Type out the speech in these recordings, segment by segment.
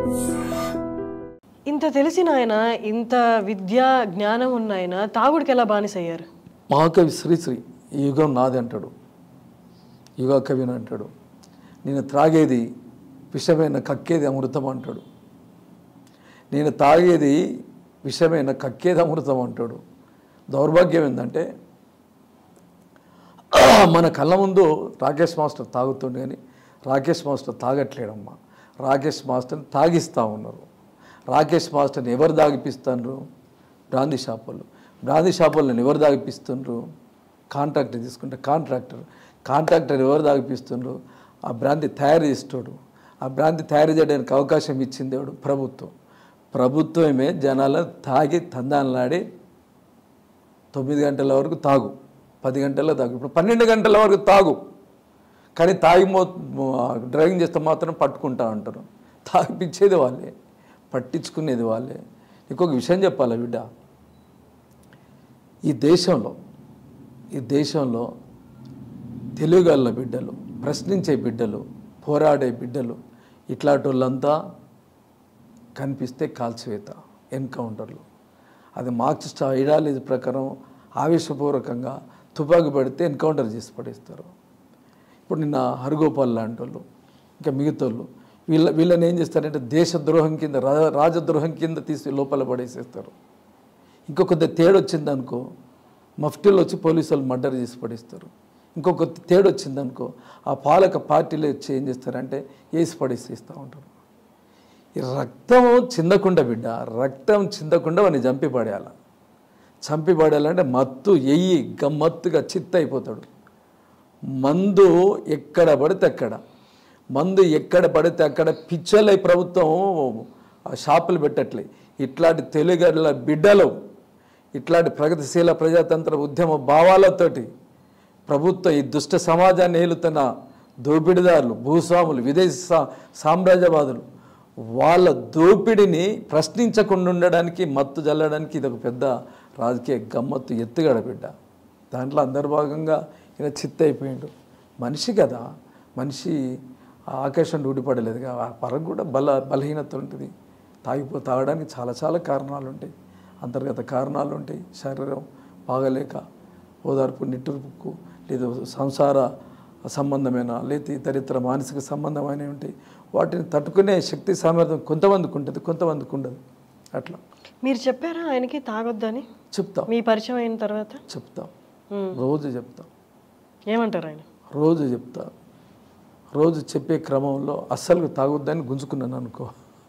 ఇంత తెలిసిన ఆయన ఇంత విద్యా జ్ఞానం ఉన్న ఆయన తాగుడికి ఎలా బానిసయ్యారు మహాకవి శ్రీశ్రీ ఈ యుగం నాది అంటాడు యుగ కవిని అంటాడు నేను త్రాగేది విషమైన కక్కేది అమృతం అంటాడు నేను తాగేది విషమైన కక్కేది అమృతం అంటాడు దౌర్భాగ్యం ఏంటంటే మన కళ్ళ ముందు రాకేష్ మాస్టర్ తాగుతుండే కానీ రాకేష్ మాస్టర్ తాగట్లేడమ్మా రాకేష్ మాస్టర్ని తాగిస్తూ ఉన్నారు రాకేష్ మాస్టర్ని ఎవరు తాగిపిస్తున్నారు బ్రాందీ షాపులు బ్రాందీ షాపులను ఎవరు తాగిపిస్తున్నారు కాంట్రాక్టర్ తీసుకుంటే కాంట్రాక్టర్ కాంట్రాక్టర్ ఎవరు తాగిపిస్తున్నారు ఆ బ్రాంతి తయారు చేస్తాడు ఆ బ్రాంతి తయారు చేయడానికి అవకాశం ఇచ్చింది ఎవడు ప్రభుత్వం ప్రభుత్వమే జనాలను తాగి తందానలాడి తొమ్మిది గంటల వరకు తాగు పది గంటల్లో తాగు ఇప్పుడు పన్నెండు గంటల వరకు తాగు కానీ తాగి మో డ్రైవింగ్ చేస్తే మాత్రం పట్టుకుంటా అంటారు తాగిపించేది వాళ్ళే పట్టించుకునేది వాళ్ళే ఇంకొక విషయం చెప్పాలి బిడ్డ ఈ దేశంలో ఈ దేశంలో తెలుగుగల్ల బిడ్డలు ప్రశ్నించే బిడ్డలు పోరాడే బిడ్డలు ఇట్లాంటి వాళ్ళంతా కనిపిస్తే కాల్చివేత ఎన్కౌంటర్లు అది మార్క్సిస్ట్ ఐడియాలజీ ప్రకారం ఆవేశపూర్వకంగా తుపాకీ పడితే ఎన్కౌంటర్ చేసి పడేస్తారు ఇప్పుడు నిన్న హరిగోపాల్ లాంటి వాళ్ళు ఇంకా మిగతా వాళ్ళు వీళ్ళ వీళ్ళని ఏం చేస్తారంటే దేశద్రోహం కింద రా రాజద్రోహం కింద తీసి లోపల పడేసేస్తారు ఇంకొక తేడా వచ్చిందనుకో మఫ్టీలో వచ్చి పోలీసు వాళ్ళు మర్డర్ చేసి పడేస్తారు ఇంకొక తేడా వచ్చిందనుకో ఆ పాలక పార్టీలో వచ్చి ఏం చేస్తారంటే వేసి పడేసేస్తూ ఉంటారు ఈ రక్తం చిందకుండా బిడ్డ రక్తం చిందకుండా వాడిని చంపి పడేయాల చంపి పడేయాలంటే మత్తు ఎయ్యి గమ్మత్తుగా చిత్త అయిపోతాడు మందు ఎక్కడ పడితే అక్కడ మందు ఎక్కడ పడితే అక్కడ పిచ్చలై ప్రభుత్వం ఆ షాపులు పెట్టట్లే ఇట్లాంటి తెలుగుల బిడ్డలు ఇట్లాంటి ప్రగతిశీల ప్రజాతంత్ర ఉద్యమ భావాలతోటి ప్రభుత్వ ఈ దుష్ట సమాజాన్ని ఏలుతున్న దోపిడీదారులు భూస్వాములు విదేశీ సా సామ్రాజ్యవాదులు వాళ్ళ దోపిడిని ప్రశ్నించకుండా ఉండడానికి మత్తు జల్లడానికి ఇది ఒక పెద్ద రాజకీయ గమ్మత్తు ఎత్తుగడ బిడ్డ దాంట్లో అంతర్భాగంగా ఈయన చిత్త అయిపోయిండు మనిషి కదా మనిషి ఆ ఆకాశం ఊడిపడలేదు కదా ఆ పరకు కూడా బల బలహీనత ఉంటుంది తాగిపో తాగడానికి చాలా చాలా కారణాలు ఉంటాయి అంతర్గత కారణాలు ఉంటాయి శరీరం బాగలేక ఓదార్పు నిట్టూర్పుకు లేదా సంసార సంబంధమైన లేదా ఇతరితర మానసిక సంబంధమైనవి ఉంటాయి వాటిని తట్టుకునే శక్తి సామర్థ్యం కొంతమందికి ఉంటుంది కొంతమందికి ఉండదు అట్లా మీరు చెప్పారా ఆయనకి తాగొద్దని చెప్తాం మీ పరిచయం అయిన తర్వాత చెప్తాం మ్మ్. రోజు చెప్తాం ఏమంటారు ఆయన రోజు చెప్తా రోజు చెప్పే క్రమంలో అస్సలు తాగొద్దని గుంజుకున్నాను అనుకో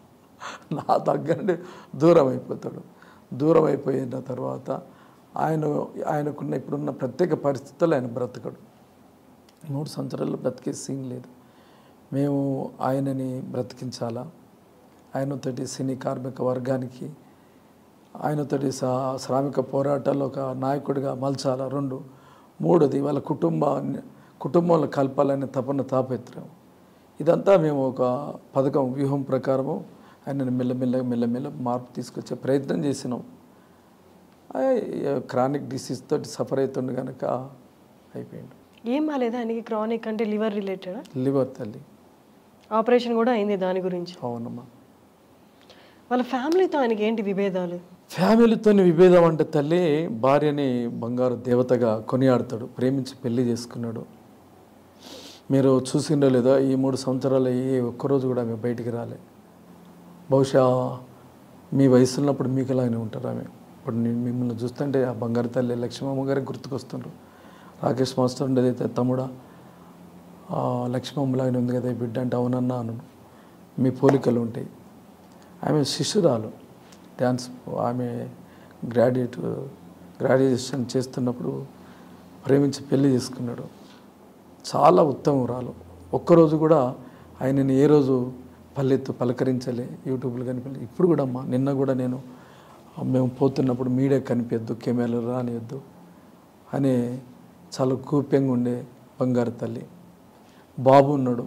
నా దగ్గర దూరం అయిపోతాడు దూరం అయిపోయిన తర్వాత ఆయన ఆయనకున్న ఇప్పుడున్న ప్రత్యేక పరిస్థితుల్లో ఆయన బ్రతకడు మూడు సంవత్సరాల్లో బ్రతికే సీన్ లేదు మేము ఆయనని బ్రతికించాలా ఆయనతోటి సినీ కార్మిక వర్గానికి ఆయనతోటి సా శ్రామిక పోరాటాల్లో ఒక నాయకుడిగా మలచాల రెండు మూడోది వాళ్ళ కుటుంబాన్ని కుటుంబంలో కలపాలనే తపన తాపత్రం ఇదంతా మేము ఒక పథకం వ్యూహం ప్రకారము ఆయనను మెల్లమెల్ల మెల్లమెల్ల మార్పు తీసుకొచ్చే ప్రయత్నం చేసినాం క్రానిక్ డిసీజ్ తోటి సఫర్ అవుతుండే కనుక అయిపోయిండు ఏం బాగాలేదా ఆయనకి క్రానిక్ అంటే లివర్ రిలేటెడ్ లివర్ తల్లి ఆపరేషన్ కూడా అయింది దాని గురించి అవునమ్మా వాళ్ళ ఫ్యామిలీతో ఆయనకి ఏంటి విభేదాలు ఫ్యామిలీతోని విభేదం అంటే తల్లి భార్యని బంగారు దేవతగా కొనియాడతాడు ప్రేమించి పెళ్లి చేసుకున్నాడు మీరు చూసిండో లేదో ఈ మూడు సంవత్సరాలు ఏ ఒక్కరోజు కూడా ఆమె బయటికి రాలే బహుశా మీ వయసు ఉన్నప్పుడు మీకు ఇలానే ఉంటారు ఆమె ఇప్పుడు నేను మిమ్మల్ని చూస్తుంటే ఆ బంగారు తల్లి లక్ష్మమ్మ గారికి గుర్తుకొస్తుండ్రు రాకేష్ మాస్టర్ ఉండేది అయితే తమ్ముడా ఆ లక్ష్మమ్మలాగానే ఉంది కదా ఈ బిడ్డ అంటే అవునన్నా అను మీ పోలికలు ఉంటాయి ఆమె శిష్యురాలు డ్యాన్స్ ఆమె గ్రాడ్యుయేట్ గ్రాడ్యుయేషన్ చేస్తున్నప్పుడు ప్రేమించి పెళ్లి చేసుకున్నాడు చాలా ఉత్తమరాలు ఒక్కరోజు కూడా ఆయనని ఏ రోజు పల్లెత్తు పలకరించలే యూట్యూబ్లో కనిపించలే ఇప్పుడు కూడా అమ్మా నిన్న కూడా నేను మేము పోతున్నప్పుడు మీడియా కనిపించద్దు కెమెరాలు రానియద్దు అనే చాలా గోప్యంగా ఉండే బంగారు తల్లి బాబు ఉన్నాడు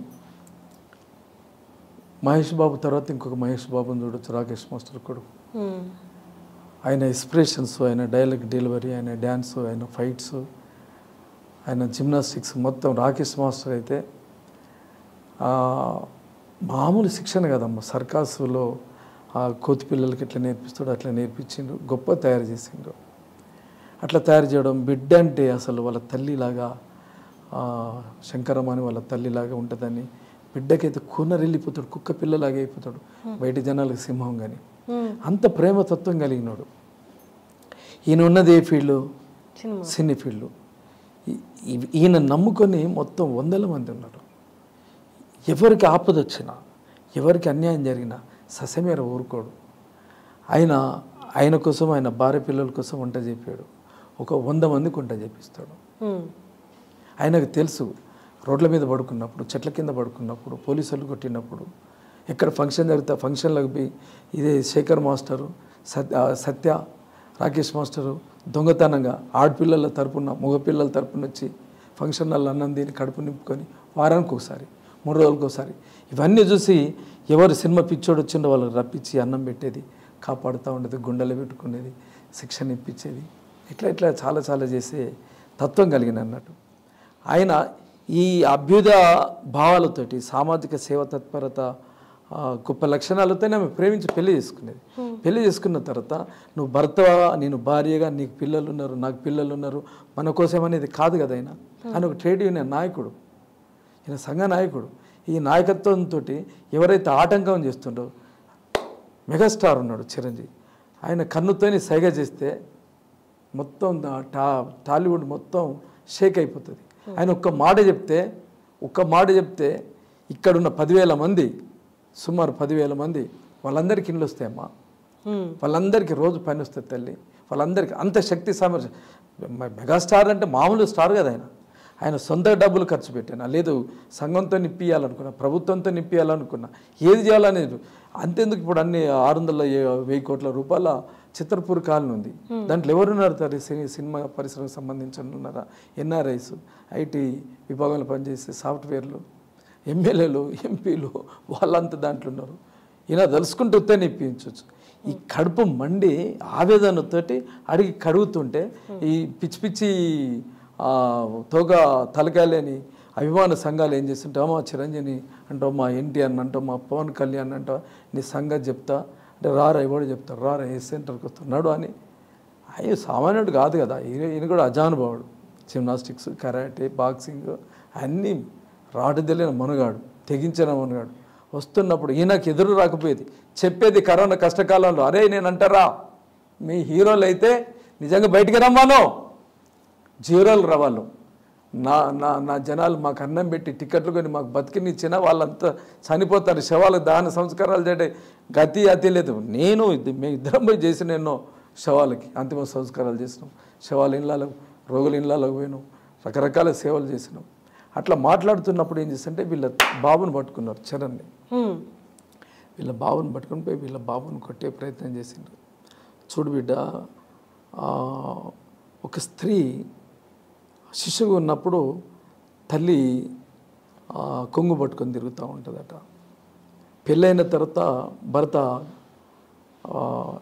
మహేష్ బాబు తర్వాత ఇంకొక మహేష్ బాబుని చూడొచ్చు రాకేష్ మాస్టర్ కొడుకు మ్మ్. ఆయన ఎక్స్ప్రెషన్స్ ఆయన డైలాగ్ డెలివరీ ఆయన డ్యాన్స్ ఆయన ఫైట్స్ ఆయన జిమ్నాస్టిక్స్ మొత్తం రాకేష్ మాస్టర్ అయితే ఆ, మామూలు శిక్షణ కదమ్మా సర్కాసులో ఆ కోతి పిల్లలకి ఎట్లా నేర్పిస్తాడో అట్లా నేర్పించిండ్రు గొప్ప తయారు చేసిండ్రు అట్లా తయారు చేయడం బిడ్డ అంటే అసలు వాళ్ళ తల్లిలాగా ఆ, శంకరమ్మ అని వాళ్ళ తల్లిలాగా ఉంటుందని బిడ్డకైతే కూనరెళ్ళిపోతాడు కుక్క పిల్లలాగా అయిపోతాడు బయట జనాలకు సింహం కానీ అంత ప్రేమతత్వం కలిగినాడు ఈయన ఉన్నది ఏ ఫీల్డ్ సినిమా సినీ ఫీల్డ్ ఈ- ఈ- ఈయన నమ్ముకొని మొత్తం వందల మంది ఉన్నారు ఎవరికి ఆపద వచ్చినా ఎవరికి అన్యాయం జరిగినా ససమేర ఊరుకోడు ఆయన ఆయన కోసం ఆయన భార్య పిల్లల కోసం వంట చెప్పాడు ఒక వంద మందికి వంట చేపిస్తాడు ఉమ్. ఆయనకు తెలుసు రోడ్ల మీద పడుకున్నప్పుడు చెట్ల కింద పడుకున్నప్పుడు పోలీసులు కొట్టినప్పుడు ఎక్కడ ఫంక్షన్ జరిగితే ఆ ఫంక్షన్లకు పోయి ఇదే శేఖర్ మాస్టరు సత్య సత్య రాకేష్ మాస్టరు దొంగతనంగా ఆడపిల్లల తరపున మగపిల్లల తరపున వచ్చి ఫంక్షన్లలో అన్నం తిని కడుపు నింపుకొని వారానికి ఒకసారి మూడు రోజులకు ఒకసారి ఇవన్నీ చూసి ఎవరు సినిమా పిచ్చోడు వచ్చిండో వాళ్ళకి రప్పించి అన్నం పెట్టేది కాపాడుతూ ఉండేది గుండెలు పెట్టుకునేది శిక్షణ ఇప్పించేది ఇట్లా ఇట్లా చాలా చాలా చేసే తత్వం కలిగిన అన్నట్టు ఆయన ఈ అభ్యుద భావాలతోటి సామాజిక సేవ తత్పరత ఆ, గొప్ప లక్షణాలతోనే ఆమె ప్రేమించి పెళ్లి చేసుకునేది పెళ్లి చేసుకున్న తర్వాత నువ్వు భర్తవా నేను భార్యగా నీకు పిల్లలు ఉన్నారు నాకు పిల్లలు ఉన్నారు మన కోసం అనేది కాదు కదా ఆయన ఆయన ఒక ట్రేడ్ యూనియన్ నాయకుడు ఈయన సంఘ నాయకుడు ఈ నాయకత్వంతో ఎవరైతే ఆటంకం చేస్తుండో మెగాస్టార్ ఉన్నాడు చిరంజీవి ఆయన కన్నుతోని సైగ చేస్తే మొత్తం దా- టా టాలీవుడ్ మొత్తం షేక్ అయిపోతుంది ఆయన ఒక్క మాట చెప్తే ఒక్క మాట చెప్తే ఇక్కడున్న పదివేల మంది సుమారు పదివేల మంది వాళ్ళందరికీ ఇండ్లు వస్తాయమ్మా ఉమ్. వాళ్ళందరికీ రోజు పని వస్తుంది తల్లి వాళ్ళందరికీ అంత శక్తి సామర్థ్యం మె- మెగాస్టార్ అంటే మామూలు స్టార్ కదా ఆయన ఆయన సొంత డబ్బులు ఖర్చు పెట్టాను లేదు సంఘంతో నిప్పియాలనుకున్నా ప్రభుత్వంతో నిప్పియాలనుకున్నా ఏది చేయాలనేది అంతెందుకు ఇప్పుడు అన్ని ఆరు వందల ఏ- వెయ్యి కోట్ల రూపాయల చిత్రపూర్ కాలనీ ఉంది దాంట్లో ఎవరున్నారు తరి సినీ సినిమా పరిశ్రమకు సంబంధించిన ఉన్నారా ఎన్ఆర్ఐస్ ఐటీ విభాగంలో పనిచేసే సాఫ్ట్వేర్లు ఎమ్మెల్యేలు ఎంపీలు వాళ్ళంతా దాంట్లో ఉన్నారు ఇలా తలుసుకుంటూ ఉత్తనే ఇప్పించవచ్చు ఈ కడుపు మండి ఆవేదనతోటి అడిగి కడుగుతుంటే ఈ పిచ్చి పిచ్చి ఆ, తోక తలకాయలేని అభిమాన సంఘాలు ఏం చేస్తుంటావు మా చిరంజీవి అంటావు మా ఎన్టీఆర్ అంటావు మా పవన్ కళ్యాణ్ అంటావు నీ సంగతి చెప్తా అంటే రారా ఎవడు చెప్తారు రారా ఏ సెంటర్కి వస్తున్నాడు అని అయ్యో సామాన్యుడు కాదు కదా ఈయన ఈయన కూడా అజానుభావుడు జిమ్నాస్టిక్స్ కరాటే బాక్సింగ్ అన్నీ రాటు తెలియని మునగాడు తెగించిన మునగాడు వస్తున్నప్పుడు ఈయనకు ఎదురు రాకపోయేది చెప్పేది కరోనా కష్టకాలంలో అరే నేను అంటారా మీ హీరోలు అయితే నిజంగా బయటికి రమ్మాను జీరోలు రావాళ్ళు నా నా నా జనాలు మాకు అన్నం పెట్టి టికెట్లు కొని మాకు బతికినిచ్చిన వాళ్ళంతా చనిపోతారు శవాలకు దాన సంస్కారాలు చేయడం గతి అతి లేదు నేను ఇది- మేము ఇద్దరం పోయి చేసిన ఎన్నో శవాలకి అంతిమ సంస్కారాలు చేసినాం శవాల ఇళ్ళకు రోగుల ఇళ్ళకు పోయినాం రకరకాల సేవలు చేసినాం అట్లా మాట్లాడుతున్నప్పుడు ఏం చేస్తుంటే వీళ్ళ బాబుని పట్టుకున్నారు చరణ్ని ఉమ్. వీళ్ళ బాబుని పట్టుకొని పోయి వీళ్ళ బాబుని కొట్టే ప్రయత్నం చేసిండ్రు చూడు బిడ్డ ఆ, ఒక స్త్రీ శిశువు ఉన్నప్పుడు తల్లి ఆ, కొంగు పట్టుకొని తిరుగుతూ ఉంటుందట పెళ్ళైన తర్వాత భర్త ఆ,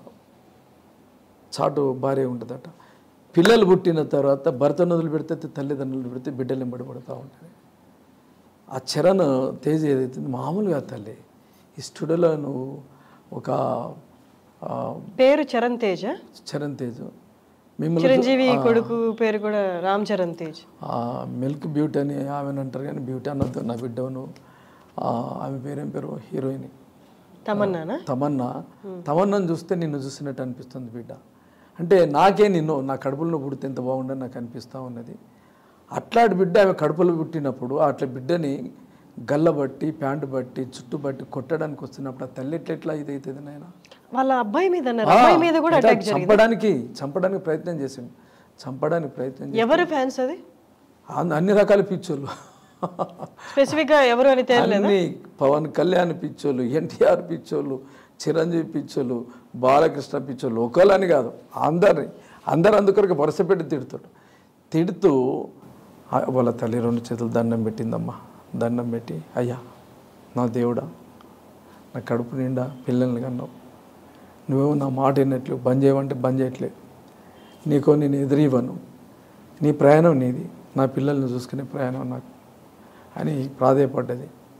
చాటు భార్య ఉంటుందట పిల్లలు పుట్టిన తర్వాత భర్తను వదిలిపెడితే తల్లిదండ్రులు పెడితే బిడ్డలు ఎంబడి పడుతూ ఉంటుంది ఆ చరణ్ తేజ్ ఏదైతే మామూలుగా తల్లి ఈ స్టూడియోలో నువ్వు ఒక ఆ, పేరు చరణ్ తేజ్ చరణ్ తేజ్ మిమ్మల్ని చిరంజీవి కొడుకు పేరు కూడా రామ్ చరణ్ తేజ్ ఆ, మిల్క్ బ్యూటీ అని ఆమెను అంటారు కానీ బ్యూటీ అన్నది నా బిడ్డను ఆ, ఆమె పేరేం పేరు హీరోయిన్ తమన్నానా తమన్నా తమన్నాను చూస్తే నిన్ను చూసినట్టు అనిపిస్తుంది బిడ్డ అంటే నాకే నిన్ను నా కడుపులో పుడితే ఎంత బాగుండని నాకు అనిపిస్తూ ఉన్నది అట్లాంటి బిడ్డ ఆమె కడుపులో పుట్టినప్పుడు అట్లా బిడ్డని గల్ల బట్టి ప్యాంటు బట్టి చుట్టు బట్టి కొట్టడానికి వస్తున్నప్పుడు ఆ తల్లి ఎట్లా ఎట్లా ఇది అవుతుంది నాయన వాళ్ళ అబ్బాయి మీద అన్నారు అబ్బాయి మీద కూడా ఇట్లా అటాక్ జరిగింది చంపడానికి చంపడానికి ప్రయత్నం చేసిండు చంపడానికి ప్రయత్నం చేసి ఎవరు ఫ్యాన్స్ అది అన్ని- అన్ని రకాల పిచ్చోళ్ళు స్పెసిఫిక్ గా ఎవరు అని తేలలేదు అన్ని పవన్ కళ్యాణ్ పిచ్చోళ్ళు ఎన్టీఆర్ పిచ్చోళ్ళు చిరంజీవి పిచ్చోళ్ళు బాలకృష్ణ పిచ్చోళ్ళు ఒకళ్ళని కాదు అందరిని అందరు అందుకొరకు వరుస పెట్టి తిడుతాడు తిడుతూ ఆ, వాళ్ళ తల్లి రెండు చేతులు దండం పెట్టిందమ్మా దండం పెట్టి అయ్యా నా దేవుడా నా కడుపు నిండా పిల్లల్ని కన్నావు నువ్వేమో నా మాట విన్నట్లు బంద్ చేయమంటే బంద్ చేయట్లేదు నీకో నేను ఎదురివ్వను నీ ప్రయాణం నీది నా పిల్లల్ని చూసుకునే ప్రయాణం నాకు అని ప్రాధేయపడ్డది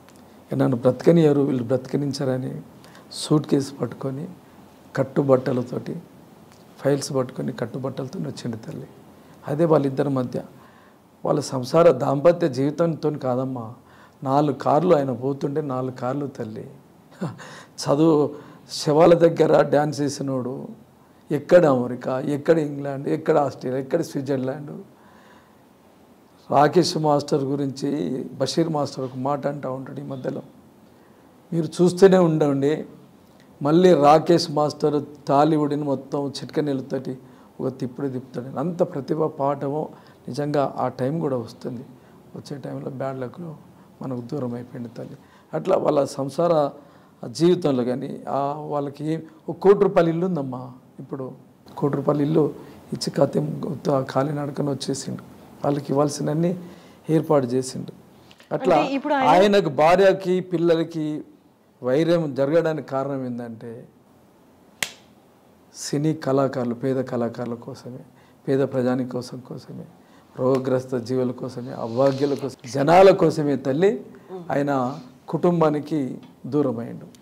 ఇక నన్ను బ్రతకనియరు వీళ్ళు బ్రతకనించారని సూట్ కేసు పట్టుకొని కట్టుబట్టలతోటి ఫైల్స్ పట్టుకొని కట్టుబట్టలతో వచ్చిండు తల్లి అదే వాళ్ళిద్దరి మధ్య వాళ్ళ సంసార దాంపత్య జీవితంతో కాదమ్మా నాలుగు కార్లు ఆయన పోతుంటే నాలుగు కార్లు తల్లి చదువు శవాల దగ్గర డ్యాన్స్ చేసినోడు ఎక్కడ అమెరికా ఎక్కడ ఇంగ్లాండ్ ఎక్కడ ఆస్ట్రేలియా ఎక్కడ స్విట్జర్లాండ్ రాకేష్ మాస్టర్ గురించి బషీర్ మాస్టర్ ఒక మాట అంటూ ఉంటాడు ఈ మధ్యలో మీరు చూస్తూనే ఉండండి మళ్ళీ రాకేష్ మాస్టర్ టాలీవుడ్ని మొత్తం చిట్క నీళ్ళతోటి ఒక తిప్పుడు తిప్పుతాడు అంత ప్రతిభ పాఠము నిజంగా ఆ టైం కూడా వస్తుంది వచ్చే టైంలో బ్యాడ్ లక్లో మనకు దూరం అయిపోయింది తల్లి అట్లా వాళ్ళ సంసార జీవితంలో కానీ ఆ వాళ్ళకి ఒక కోటి రూపాయల ఇల్లు ఉందమ్మా ఇప్పుడు కోటి రూపాయల ఇల్లు ఇచ్చి కత్తి ఖాళీ నడకని వచ్చేసిండు వాళ్ళకి ఇవ్వాల్సినన్ని ఏర్పాటు చేసిండు అట్లా అంటే ఇప్పుడు ఆయనకు భార్యకి పిల్లలకి వైరం జరగడానికి కారణం ఏంటంటే సినీ కళాకారులు పేద కళాకారుల కోసమే పేద ప్రజాని కోసం కోసమే రోగగ్రస్త జీవుల కోసమే అభాగ్యుల కోసం జనాల కోసమే తల్లి ఆయన కుటుంబానికి దూరమైండు